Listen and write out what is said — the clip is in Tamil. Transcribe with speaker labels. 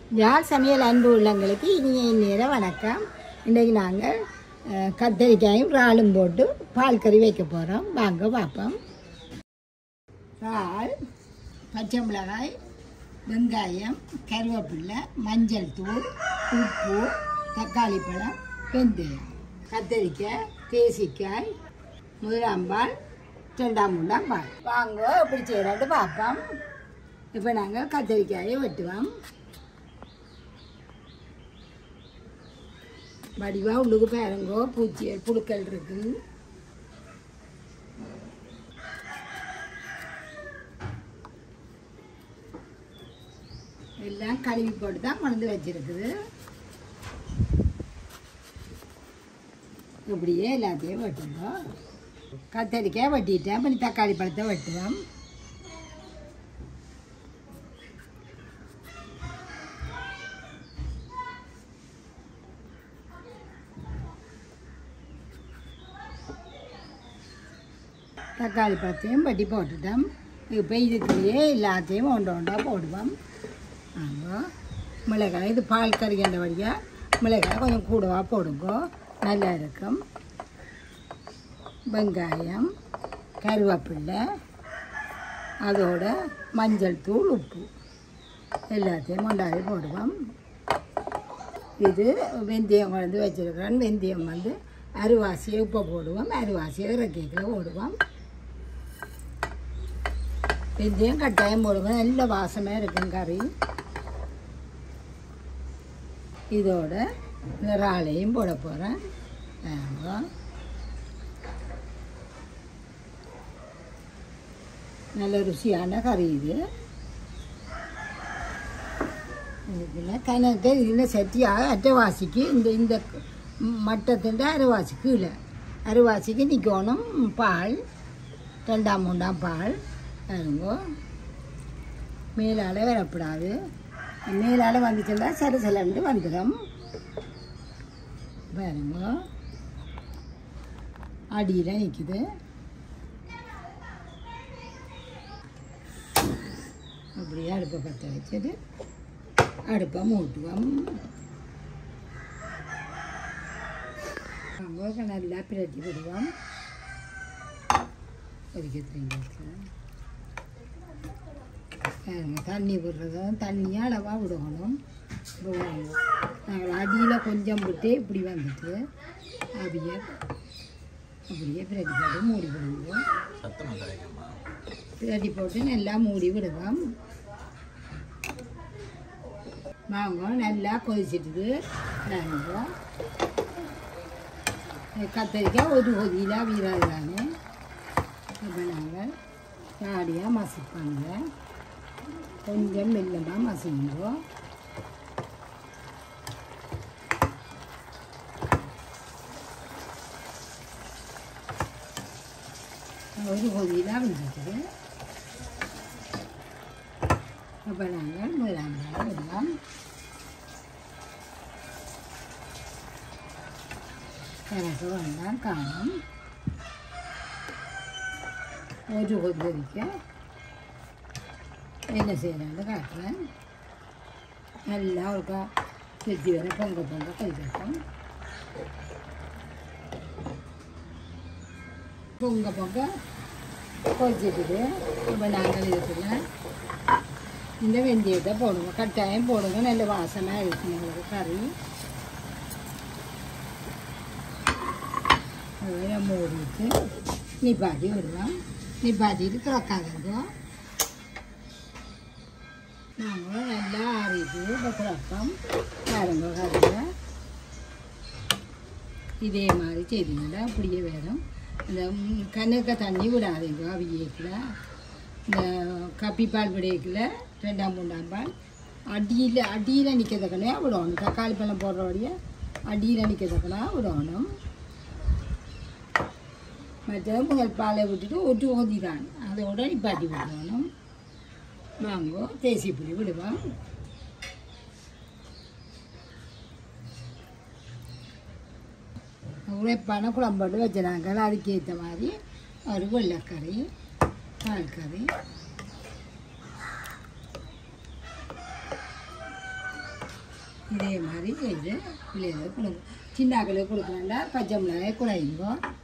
Speaker 1: யாழ் சமையல் அன்பு உள்ளங்களுக்கு இனிய நேர வணக்கம் இன்றைக்கு நாங்கள் அஹ், கத்தரிக்காயும் இறாலும் போட்டு பால் கறி வைக்க போகிறோம் வாங்க பார்ப்போம் இறால் பச்சை மிளகாய் வெங்காயம் கருவேப்பிலை மஞ்சள் தூள் உப்பு தக்காளி பழம் வெந்தயம் கத்தரிக்காய் தேசிக்காய் முதலாம்பால் ரெண்டாம் மூணாம் பால் வாங்க எப்படி செய்யலாட்டு பார்ப்போம் இப்போ நாங்கள் கத்தரிக்காயை வெட்டுவோம் வடிவா உள்ளுக்கு பாருங்கோ பூச்சி புழுக்கள் இருக்கு எல்லாம் கழுவி போட்டு தான் கொண்டு வச்சிருக்குது இப்படியே எல்லாத்தையும் வெட்டுவோம் கத்தரிக்காய் வெட்டிட்டேன் அப்புறம் தக்காளி பழத்தை வெட்டுவோம் தக்காளி பழத்தையும் வெட்டி போட்டுட்டோம் இப்போ இதுக்குள்ளேயே எல்லாத்தையும் ஒன்று ஒன்றா போடுவோம் ஆமாம் மிளகாய் இது பால் கறிக்கின்ற வழியாக மிளகாய் கொஞ்சம் கூடவா போடுங்க நல்லா இருக்கும் வெங்காயம் கருவேப்பிலை அதோட மஞ்சள் தூள் உப்பு எல்லாத்தையும் கொண்டாடி போடுவோம் இது வெந்தயம் கலந்து வச்சுருக்கிறேன் வெந்தயம் வந்து அரிவாசியை உப்பை போடுவோம் அரிவாசியை இறக்கிக்கில் போடுவோம் வெந்தயம் கட்டாயம் போடுவோம் நல்ல வாசமாக இருக்கும் கறி இதோட இறாலையும் போட போகிறேன் ஆமாம் நல்ல ருசியான கறி இது இதில் கணக்கு இதில் சட்டியாக அரைவாசிக்கு இந்த இந்த மட்டத்தின் அரைவாசி கீழே அரைவாசிக்கு நிற்கணும் பால் ரெண்டாம் மூண்டாம் பால் பாருங்கோ மேலால் வரக்கூடாது மேலால் வந்துச்சுன்னா சரி சிலண்டு வந்துடும் பாருங்க அடியில் நிற்குது அப்படியே அடுப்பை பற்ற வச்சுட்டு அடுப்பை மூட்டுவோம் நம்ம நல்லா பிரட்டி விடுவோம் கொதிக்க தெரிஞ்சிருக்கேன் பாருங்க தண்ணி விடுறதும் தண்ணியாக அளவாக விடணும் விடுவாங்க நாங்கள் அடியில் கொஞ்சம் விட்டு இப்படி வந்துட்டு அப்படியே அப்படியே பிரட்டி போட்டு மூடி விடுவோம் பிரட்டி போட்டு நல்லா மூடி விடுவோம் வாங்க நல்லா கொதிச்சிட்டுது நாங்கள் கத்தரிக்காய் ஒரு கொதியில் வீராது தானே இப்போ நாங்கள் காடியாக மசிப்பாங்க கொஞ்சம் மெல்லமாக மசிங்கோ ஒரு கொதியில் வந்துட்டு அப்போ நாங்கள் முதலாம் நாள் விடலாம் எனக்கு வேண்டாம் காணும் ஒரு கொதிக்க என்ன செய்யலான்னு காட்டுறேன் நல்லா ஒருக்கா செஞ்சு வர பொங்க பொங்க கொதிக்கட்டும் பொங்க பொங்க கொதிச்சிட்டு இப்போ நாங்கள் இதுக்குள்ள இந்த வெந்தயத்தை போடுங்க கட்டாயம் போடுங்க நல்ல வாசமாக இருக்கும் உங்களுக்கு கறி அதை மூடிட்டு நிப்பாட்டி விடுவோம் நிப்பாட்டிட்டு திறக்காதங்க நாங்கள் நல்லா ஆறிட்டு இப்போ குழப்பம் பாருங்க கறியை இதே மாதிரி செய்தீங்கன்னா அப்படியே வேணும் இந்த ம், கண்ணுக்க தண்ணி விடாதீங்க அவியத்தில் இந்த கப்பிப்பால் விடையக்கில் ரெண்டாம் மூணாம் பால் அடியில் அடியில் நிற்கிறதுக்கனே விடணும் தக்காளி பழம் போடுறபடியே அடியில் நிற்கிறதுக்கனா விடணும் மற்றது முதல் பாலை விட்டுட்டு ஒட்டு ஓதி தான் அதோட நிப்பாட்டி விடணும் வாங்கோ தேசி புளி விடுவோம் உழைப்பான குழம்போட்டு வச்சுனாங்க அதுக்கு ஏற்ற மாதிரி ஒரு வெள்ளைக்கறி பால் கறி இதே மாதிரி செய்து பிள்ளைகளுக்கு கொடுக்கும் சின்னாக்களுக்கு கொடுக்கலாம்டா பச்சை மிளகாய் குழையுங்கோ